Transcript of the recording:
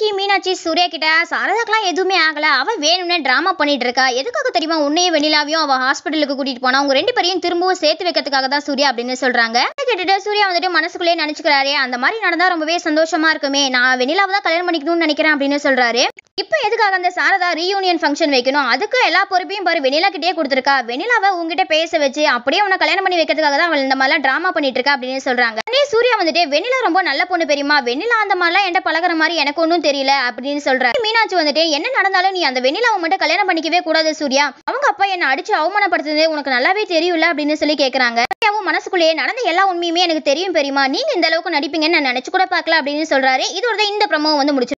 இன்னைக்கு மீனாட்சி சூர்யா கிட்ட சாரதாக்கெல்லாம் எதுவுமே ஆகல அவ வேணும்னே டிராமா பண்ணிட்டு இருக்கா எதுக்காக தெரியுமா உன்னையும் வெண்ணிலாவையும் அவ ஹாஸ்பிட்டலுக்கு கூட்டிட்டு போனா அவங்க ரெண்டு பேரையும் திரும்பவும் சேர்த்து வைக்கிறதுக்காக தான் சூர்யா அப்படின்னு சொல்றாங்க இதை கேட்டுட்டு சூர்யா வந்துட்டு மனசுக்குள்ளே நினைச்சுக்கிறாரே அந்த மாதிரி நடந்தா ரொம்பவே சந்தோஷமா இருக்குமே நான் வெண்ணிலாவை தான் கல்யாணம் பண்ணிக்கணும்னு நினைக்கிறேன் அப்படின்னு சொல்றாரு இப்போ எதுக்காக அந்த சாரதா ரீயூனியன் ஃபங்க்ஷன் வைக்கணும் அதுக்கு எல்லா பொறுப்பையும் பாரு வெண்ணிலா கிட்டே கொடுத்துருக்கா வெண்ணிலாவை உங்ககிட்ட பேச வச்சு அப்படியே உன்னை கல்யாணம் பண்ணி வைக்கிறதுக்காக தான் அவள் இந்த மாதிரிலாம் டிராமா பண்ணிட்டு இருக்கா அப்படின்னு சொல்றாங்க உடனே சூர்யா வந்துட்டு வெண்ணிலா ரொம்ப நல்ல பொண்ணு பெரியமா வெண்ணிலா அந்த மாதிரிலாம் என்கிட்ட பழகுற மாதிரி எனக்கு ஒன்றும் தெரியல அப்படின்னு சொல்றாரு மீனாட்சி வந்துட்டு என்ன நடந்தாலும் நீ அந்த வெண்ணிலாவை மட்டும் கல்யாணம் பண்ணிக்கவே கூடாது சூர்யா அவங்க அப்பா என்ன அடிச்சு அவமானப்படுத்துறது உனக்கு நல்லாவே தெரியும்ல அப்படின்னு சொல்லி கேக்குறாங்க சூர்யாவும் மனசுக்குள்ளேயே நடந்த எல்லா உண்மையுமே எனக்கு தெரியும் பெரியமா நீங்க இந்த அளவுக்கு நடிப்பீங்கன்னு நான் நினைச்சு கூட பார்க்கல அப்படின்னு சொல்றாரு இதோட இந்த ப்ரமோ வந்து முடிச்சு